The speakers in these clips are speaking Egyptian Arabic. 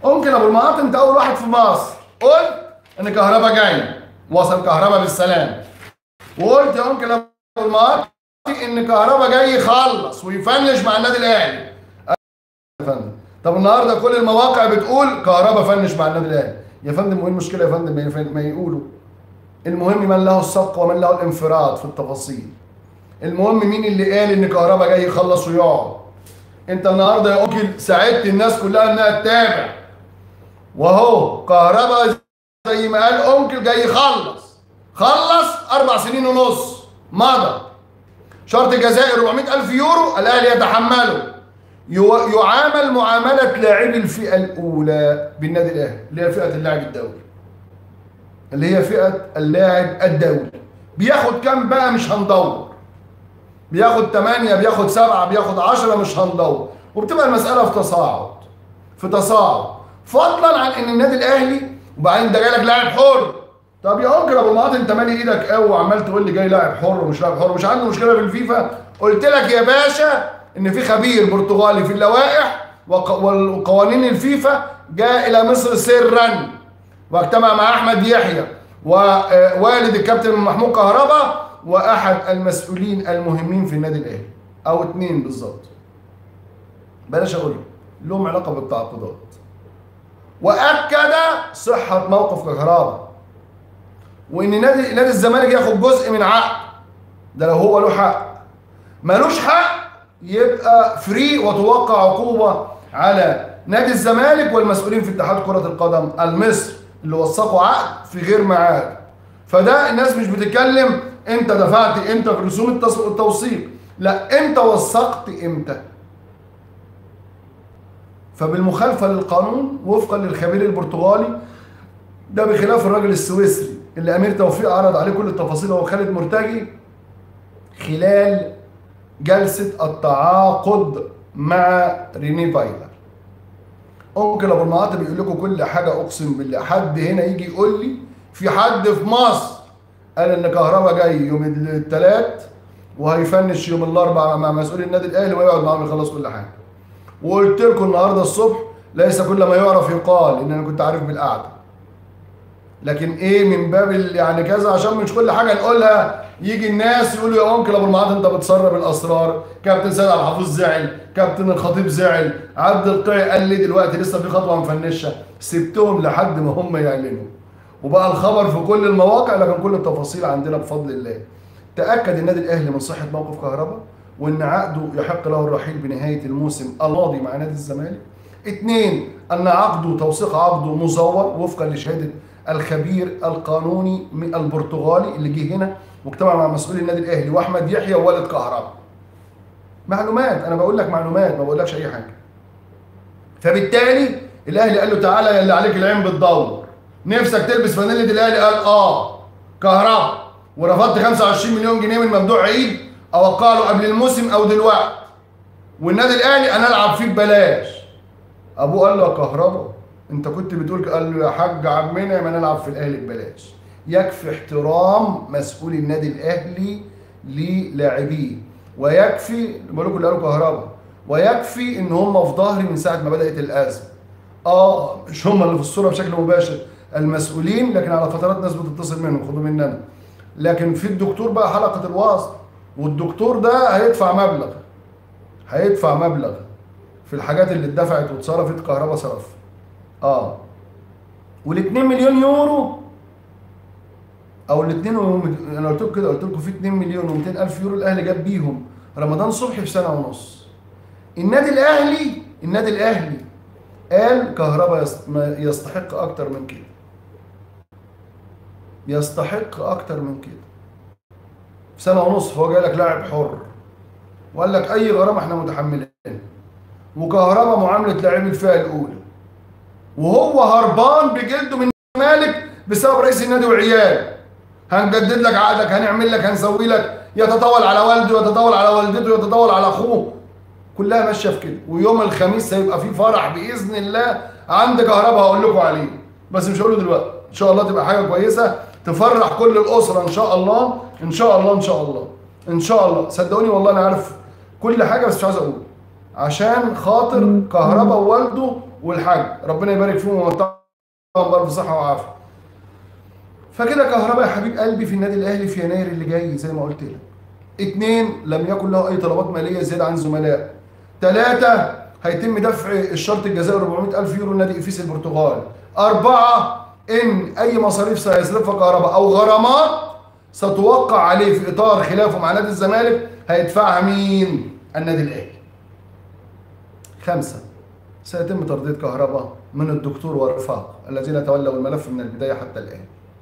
ممكن ابو المعاطي انت اول واحد في مصر قلت ان كهربا جاي وصل كهربا بالسلام وقلت يا انكل ابو المعاطي ان كهربا جاي يخلص ويفنش مع النادي الاهلي يا فندم طب النهارده كل المواقع بتقول كهربا فنش مع النادي الاهلي يا فندم وايه المشكله يا فندم ما يف- ما يقولوا المهم من له السبق ومن له الانفراد في التفاصيل المهم مين اللي قال ان كهربا جاي يخلص ويقعد انت النهارده يا انكل ساعدت الناس كلها انها تتابع وهو كهربا زي ما قال انكل جاي يخلص خلص اربع سنين ونص مضى شرط جزائي 400 الف يورو الاهلي يتحمله يو- يعامل معامله لاعبي الفئه الاولى بالنادي الاهلي اللي هي فئه اللاعب الدولي اللي هي فئه اللاعب الدولي بياخد كام بقى مش هندور بياخد 8 بياخد 7 بياخد 10 مش هندور وبتبقى المساله في تصاعد في تصاعد فضلا عن ان النادي الاهلي وبعدين ده جاي لك لاعب حر طب يا انكر ابو المعاطي انت مالي ايدك قوي وعمال تقول لي جاي لاعب حر ومش لاعب حر مش عنده مشكله في الفيفا قلت لك يا باشا ان في خبير برتغالي في اللوائح وق- وقوانين الفيفا جاء الى مصر سرا واجتمع مع احمد يحيى ووالد الكابتن محمود كهربا واحد المسؤولين المهمين في النادي الاهلي او اتنين بالظبط بلاش اقول لهم علاقه بالتعاقدات واكد صحه موقف كهربا وان نادي نادي الزمالك ياخد جزء من عقد ده لو هو له حق ملوش حق يبقى فري وتوقع عقوبه على نادي الزمالك والمسؤولين في اتحاد كره القدم المصري اللي وثقوا عقد في غير ميعاد فده الناس مش بتتكلم انت دفعت امتى في رسوم التص- التوثيق لا انت وثقت امتى فبالمخالفه للقانون وفقا للخبير البرتغالي ده بخلاف الراجل السويسري اللي امير توفيق عرض عليه كل التفاصيل هو خالد مرتجي خلال جلسه التعاقد مع ريني فايلر انكل ابو المعاطي بيقول لكم كل حاجه اقسم بالله حد هنا يجي يقول لي في حد في مصر قال ان كهربا جاي يوم الثلاث وهيفنش يوم الاربعاء مع مسؤول النادي الاهلي ويقعد معاهم يخلص كل حاجه وقلت لكم النهارده الصبح ليس كل ما يعرف يقال ان انا كنت عارف بالقعده لكن ايه من باب ال- يعني كذا عشان مش كل حاجه نقولها يجي الناس يقولوا يا انكل ابو المعاطي انت بتسرب الاسرار كابتن سيد عبد الحفيظ زعل كابتن الخطيب زعل عبد القيع قال لي دلوقتي لسه في خطوه مفنشه سبتهم لحد ما هم يعلنوا وبقى الخبر في كل المواقع لكن كل التفاصيل عندنا بفضل الله تاكد النادي الاهلي من صحه موقف كهربا وان عقده يحق له الرحيل بنهايه الموسم الماضي مع نادي الزمالك اثنين ان عقده توثيق عقده مزور وفقا لشهاده الخبير القانوني من البرتغالي اللي جه هنا واجتمع مع مسؤولي النادي الاهلي واحمد يحيى ووالد كهربا معلومات انا بقول لك معلومات ما بقولكش اي حاجه فبالتالي الاهلي قال له تعالى يا اللي عليك العين بتدور نفسك تلبس فانيله الاهلي قال اه كهربا ورفضت 25 مليون جنيه من ممدوح عيد اوقع له قبل الموسم او دلوقتي والنادي الاهلي انا العب فيه ببلاش ابوه قال له يا كهربا انت كنت بتقول قال له يا حاج عمنا ما نلعب في الاهلي ببلاش يكفي احترام مسؤول النادي الاهلي للاعبيه ويكفي بقول لكم اللي قالوا كهربا ويكفي ان هم في ظهري من ساعه ما بدات الازمه اه مش هم اللي في الصوره بشكل مباشر المسؤولين لكن على فترات ناس بتتصل منهم خدوا مننا لكن في الدكتور بقى حلقه الوصل والدكتور ده هيدفع مبلغ هيدفع مبلغ في الحاجات اللي اتدفعت واتصرفت كهرباء صرف اه وال 2 مليون يورو او ال 2 انا قلت لكم كده قلت لكم في 2 مليون و200 الف يورو الاهلي جاب بيهم رمضان صبحي في سنه ونص النادي الاهلي النادي الاهلي قال كهربا يست- ما يستحق اكتر من كده يستحق اكتر من كده في سنه ونص هو جاي لك لاعب حر وقال لك اي غرامه احنا متحملين وكهربا معامله لاعبي الفئه الاولى وهو هربان بجلده من المالك بسبب رئيس النادي وعيال هنجدد لك عقدك هنعمل لك هنسوي لك يتطاول على والده يتطاول على والدته يتطاول على اخوه كلها ماشيه في كده ويوم الخميس هيبقى في فرح باذن الله عند كهربا هقول لكم عليه بس مش هقوله دلوقتي ان شاء الله تبقى حاجه كويسه تفرح كل الاسره ان شاء الله ان شاء الله ان شاء الله ان شاء الله صدقوني والله انا عارف كل حاجه بس مش عايز اقول عشان خاطر كهربا ووالده والحاج ربنا يبارك فيهم ويمتعهم بألف صحه وعافيه فكده كهرباء يا حبيب قلبي في النادي الاهلي في يناير اللي جاي زي ما قلت لك اثنين لم يكن له اي طلبات ماليه زياده عن زملائه ثلاثه هيتم دفع الشرط الجزائي 400 الف يورو لنادي افيس البرتغال اربعه ان اي مصاريف سيصرفها كهرباء او غرامات ستوقع عليه في اطار خلافه مع نادي الزمالك هيدفعها مين النادي الاهلي خمسه سيتم ترضيه كهرباء من الدكتور والرفاق الذين تولوا الملف من البدايه حتى الان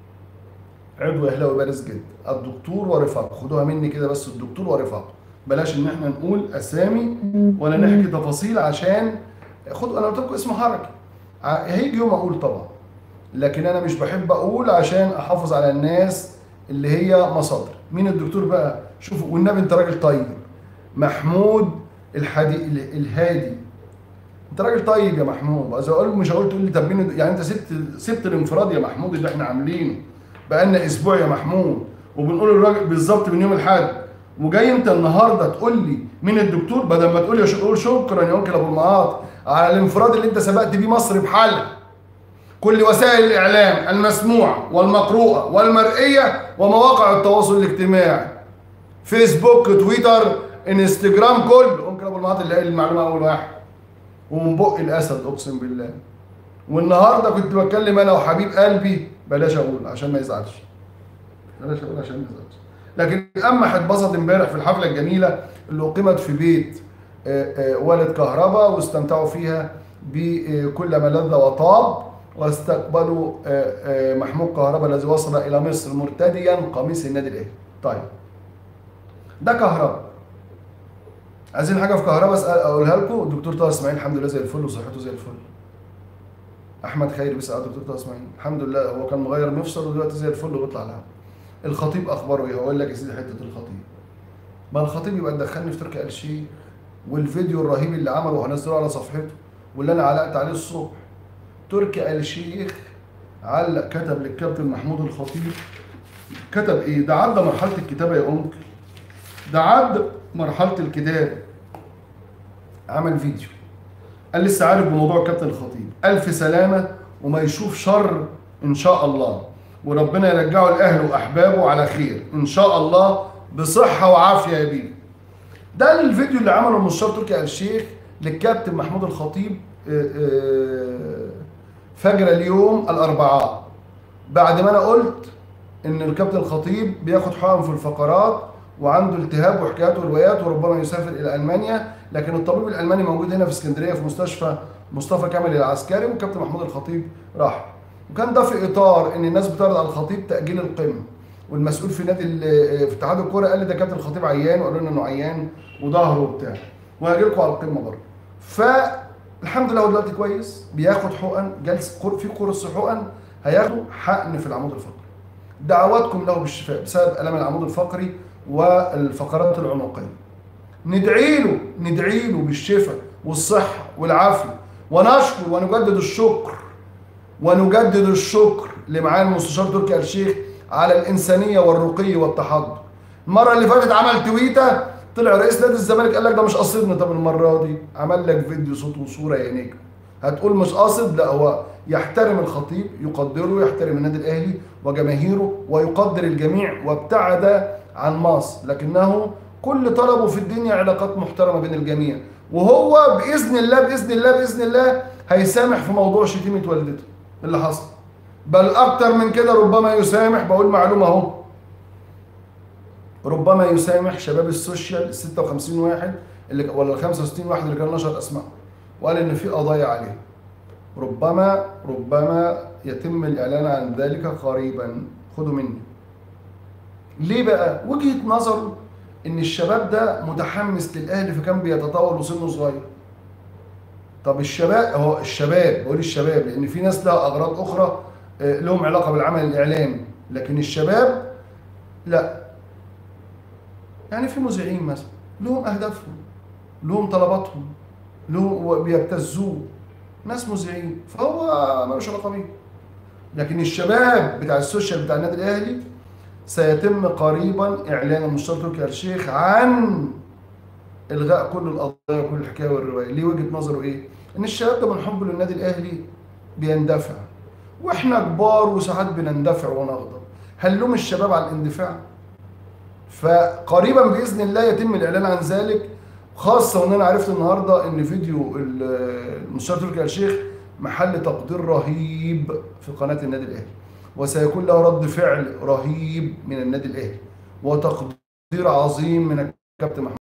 عضو اهلاوي بارز جدا الدكتور ورفاق خدوها مني كده بس الدكتور ورفاق بلاش ان احنا نقول اسامي ولا نحكي تفاصيل عشان خد انا قلت لكم اسم حركه ع- هيجي يوم اقول طبعا لكن انا مش بحب اقول عشان احافظ على الناس اللي هي مصادر مين الدكتور بقى شوفوا والنبي انت راجل طيب محمود الحدي ال- الهادي انت راجل طيب يا محمود اذا اقول مش هقول تقول لي طب مين يعني انت سبت سبت الانفراد يا محمود اللي احنا عاملينه بقالنا اسبوع يا محمود وبنقول الراجل بالظبط من يوم الاحد وجاي انت النهارده تقول لي مين الدكتور بدل ما تقول لي تقول شكرا يا انكل ابو المعاط على الانفراد اللي انت سبقت بيه مصر بحل كل وسائل الاعلام المسموعه والمقروءه والمرئيه ومواقع التواصل الاجتماعي فيسبوك تويتر انستجرام كله انكل ابو المعاط اللي قال المعلومه اول واحد ومن بق الاسد اقسم بالله والنهارده كنت بتكلم انا وحبيب قلبي بلاش اقول عشان ما يزعلش بلاش اقول عشان ما يزعلش لكن اما اتبسط امبارح في الحفله الجميله اللي اقيمت في بيت آه، آه، والد كهرباء واستمتعوا فيها بكل ما لذ وطاب واستقبلوا آه، آه، محمود كهرباء الذي وصل الى مصر مرتديا قميص النادي الاهلي. طيب ده كهرباء عايزين حاجه في كهرباء اسال اقولها لكم الدكتور طه اسماعيل الحمد لله زي الفل وصحته زي الفل. احمد خيري بيسال الدكتور طه اسماعيل الحمد لله هو كان مغير مفصل ودلوقتي زي الفل وبيطلع لها. الخطيب اخباره ايه؟ هقول لك يا سيدي حته الخطيب. ما الخطيب يبقى تدخلني في تركي آل الشيخ والفيديو الرهيب اللي عمله وهنزله على صفحته واللي انا علقت عليه الصبح تركي آل الشيخ علق كتب للكابتن محمود الخطيب كتب ايه؟ ده عدى مرحله الكتابه يا انكل ده عدى مرحله الكتابه عمل فيديو قال لسه عارف بموضوع الكابتن الخطيب الف سلامه وما يشوف شر ان شاء الله وربنا يرجعه لاهله واحبابه على خير ان شاء الله بصحه وعافيه يا بيه ده الفيديو اللي عمله المستشار تركي آل الشيخ للكابتن محمود الخطيب آه، آه، فجر اليوم الاربعاء بعد ما انا قلت ان الكابتن الخطيب بياخد حقن في الفقرات وعنده التهاب وحكايات وروايات وربما يسافر الى المانيا لكن الطبيب الالماني موجود هنا في اسكندريه في مستشفى مصطفى كامل العسكري والكابتن محمود الخطيب راح وكان ده في اطار ان الناس بتعرض على الخطيب تاجيل القمه والمسؤول في نادي ال- في اتحاد الكوره قال لي ده كابتن الخطيب عيان وقالوا لنا انه عيان وظهره وبتاع وهاجي لكم على القمه برضه فالحمد لله هو دلوقتي كويس بياخد حقن جلس قر- في قرص حقن هياخدوا حقن في العمود الفقري دعواتكم له بالشفاء بسبب الم العمود الفقري والفقرات العنقيه ندعي له ندعي له بالشفاء والصحه والعافيه ونشكر ونجدد الشكر ونجدد الشكر لمعالي المستشار تركي آل الشيخ على الانسانيه والرقي والتحضر. المره اللي فاتت عمل تويته طلع رئيس نادي الزمالك قال لك ده مش قصدنا طب المره دي عمل لك فيديو صوت وصوره يا نجم. هتقول مش قاصد لا هو يحترم الخطيب يقدره يحترم النادي الاهلي وجماهيره ويقدر الجميع وابتعد عن مصر لكنه كل طلبه في الدنيا علاقات محترمه بين الجميع وهو باذن الله باذن الله باذن الله هيسامح في موضوع شتيمه والدته اللي حصل بل اكتر من كده ربما يسامح بقول معلومه اهو ربما يسامح شباب السوشيال ال 56 واحد اللي ولا ال 65 واحد اللي كان نشر اسمائهم وقال ان في قضايا عليه ربما ربما يتم الاعلان عن ذلك قريبا خدوا مني ليه بقى وجهه نظره ان الشباب ده متحمس للاهلي فكان بيتطور وسنه صغير طب الشباب هو الشباب بقول الشباب لان في ناس لها اغراض اخرى آه، لهم علاقه بالعمل الاعلامي لكن الشباب لا يعني في مذيعين مثلا لهم اهدافهم لهم طلباتهم لهم وبيبتزوه ناس مذيعين فهو ملوش علاقه بيه لكن الشباب بتاع السوشيال بتاع النادي الاهلي سيتم قريبا اعلان المستشار تركي آل الشيخ عن الغاء كل القضايا وكل الحكايه والروايه ليه وجهه نظره ايه ان الشباب ده من حبه للنادي الاهلي بيندفع واحنا كبار وساعات بنندفع ونغضب هل لوم الشباب على الاندفاع فقريبا باذن الله يتم الاعلان عن ذلك خاصه وان انا عرفت النهارده ان فيديو المستشار تركي آل الشيخ محل تقدير رهيب في قناه النادي الاهلي وسيكون له رد فعل رهيب من النادي الاهلي وتقدير عظيم من الكابتن محمود